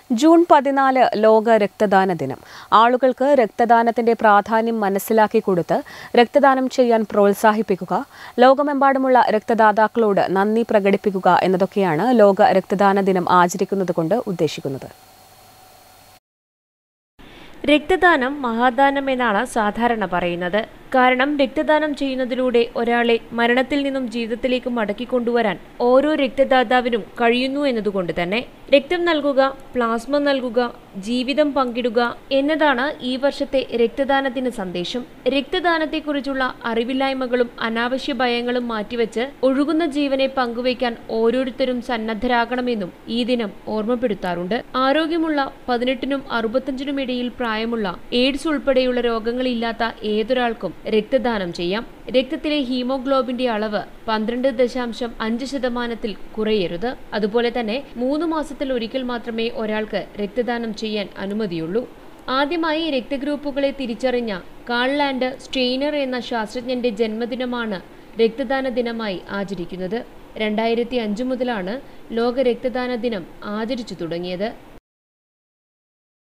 June പതിനാല് ലോക രക്തദാന ദിനം ആളുകൾക്ക് രക്തദാനത്തിന്റെ പ്രാധാന്യം മനസ്സിലാക്കി കൊടുത്ത് രക്തദാനം ചെയ്യാൻ പ്രോത്സാഹിപ്പിക്കുക ലോകമെമ്പാടുമുള്ള രക്തദാതാക്കളോട് നന്ദി പ്രകടിപ്പിക്കുക എന്നതൊക്കെയാണ് ലോക രക്തദാന ദിനം ആചരിക്കുന്നത് കൊണ്ട് ഉദ്ദേശിക്കുന്നത് രക്തദാനം മഹാദാനം എന്നാണ് സാധാരണ പറയുന്നത് കാരണം രക്തദാനം ചെയ്യുന്നതിലൂടെ ഒരാളെ മരണത്തിൽ നിന്നും ജീവിതത്തിലേക്ക് മടക്കിക്കൊണ്ടുവരാൻ ഓരോ രക്തദാതാവിനും കഴിയുന്നു എന്നതുകൊണ്ട് തന്നെ രക്തം നൽകുക പ്ലാസ്മ നൽകുക ജീവിതം പങ്കിടുക എന്നതാണ് ഈ വർഷത്തെ രക്തദാനത്തിന് സന്ദേശം രക്തദാനത്തെക്കുറിച്ചുള്ള അറിവില്ലായ്മകളും അനാവശ്യ ഭയങ്ങളും മാറ്റിവെച്ച് ഒഴുകുന്ന ജീവനെ പങ്കുവയ്ക്കാൻ ഓരോരുത്തരും സന്നദ്ധരാകണമെന്നും ഈ ദിനം ഓർമ്മപ്പെടുത്താറുണ്ട് ആരോഗ്യമുള്ള പതിനെട്ടിനും അറുപത്തഞ്ചിനും ഇടയിൽ പ്രായമുള്ള എയ്ഡ്സ് ഉൾപ്പെടെയുള്ള രോഗങ്ങളില്ലാത്ത ഏതൊരാൾക്കും രക്തദാനം ചെയ്യാം രക്തത്തിലെ ഹീമോഗ്ലോബിന്റെ അളവ് പന്ത്രണ്ട് ദശാംശം അഞ്ച് ശതമാനത്തിൽ കുറയരുത് അതുപോലെ തന്നെ മൂന്ന് മാസത്തിൽ ഒരിക്കൽ മാത്രമേ ഒരാൾക്ക് രക്തദാനം ചെയ്യാൻ അനുമതിയുള്ളൂ ആദ്യമായി രക്തഗ്രൂപ്പുകളെ തിരിച്ചറിഞ്ഞ കാൾലാൻഡ് സ്റ്റെയ്നർ എന്ന ശാസ്ത്രജ്ഞന്റെ ജന്മദിനമാണ് രക്തദാന ദിനമായി ആചരിക്കുന്നത് രണ്ടായിരത്തി അഞ്ച് മുതലാണ് ലോക രക്തദാന ദിനം ആചരിച്ചു തുടങ്ങിയത്